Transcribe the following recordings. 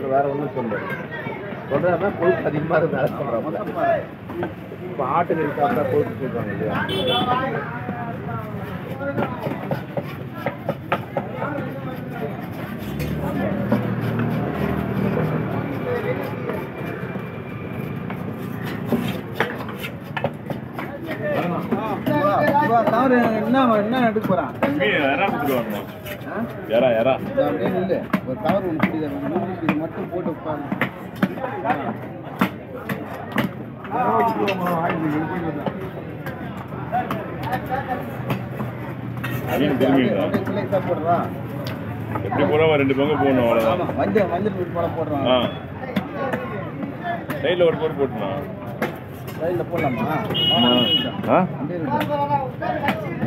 அப்புறம் வேற ஒன்றும் சொல்லுவாரு சொல்றாருன்னா கொழுப்பு அதிகமாக இருந்தால சொல்கிறாங்க இப்போ ஆட்டுக்கறி சாப்பிட்டா கொழுப்பு சொல்கிறாங்க இல்லையா தவறு என்ன என்ன எடுக்க போறான் மீன் எறா கொடுத்துருவாங்க ஆ? எறா எறா இது அப்படியே நில்லு ஒரு கவர் ஒன்று பிடிக்காது இது மட்டும் போட்டு உட்காந்து மீன் திரும்பிடுறா சிலைஸாக போடுறா எப்படி போகிறோம் ரெண்டு பங்கு போடணும் அவ்வளோதான் ஆமாம் மஞ்சள் மஞ்சள் போட்டு போட போடுறான் ஆ சைடில் ஒரு போட்டு போட்டுனா சைடில் போடலாமா ஆ அப்படியே இருக்கு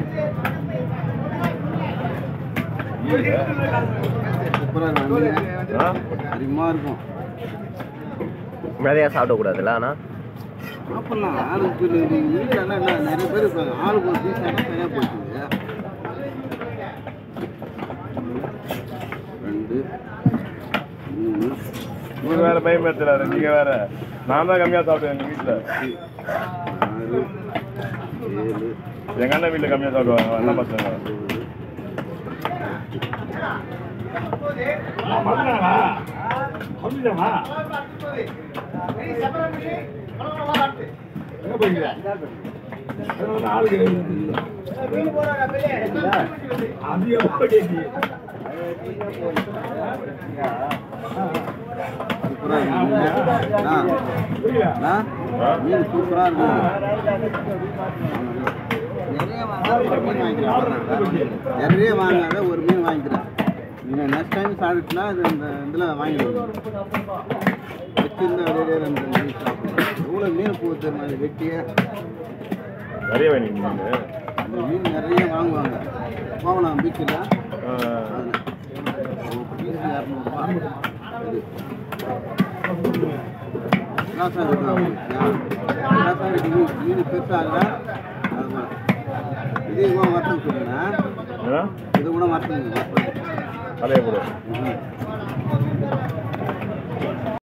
சூப்பராக இருக்கும் ஆ அதிகமாக இருக்கும் நிறையா சாப்பிடக்கூடாதுல்ல ஆனால் சாப்பிட்லாம் ஆளுக்கு வீட்டில் என்ன நிறைய பேர் இருப்பாங்க ஆளுக்கு ஒரு பீஸ் ஆனால் சரியாக போச்சுங்க ரெண்டு மூணு இவர் வேற பயன்படுத்துறாரு நீங்க வேற நான் தான் கம்மியா சாப்பிட்டேன் எங்க வீட்டுல ஆறு ஏழு எங்க அண்ணன் வீட்டுல கம்மியா சாப்பிடுவாங்க அண்ணன் பசங்க சூப்பராக மீன் சூப்பராக இருக்கும் நிறைய வாங்காத ஒரு மீன் வாங்கிக்கிறேன் நீங்கள் நெக்ஸ்ட் டைம் சாப்பிட்டுனா இது இந்த இதில் வாங்கிடுவோம் வச்சிருந்தா அப்படியே ரெண்டு மீன் சாப்பிடலாம் எவ்வளோ மீன் போகுது தெரியுமா அது வெட்டியே நிறைய வேணும் மீன் அந்த மீன் நிறைய வாங்குவாங்க போகலாம் பீச்சில் ஆ, பீஸ் இரநூறுபா இது விலாசம் இருக்கு விலாசம் இருக்கு மீன் பெருசாகல அதுதான் இது கூட வரட்டும் சொல்லுங்க ஆ? இது கூட வரட்டும் அதே போல ம்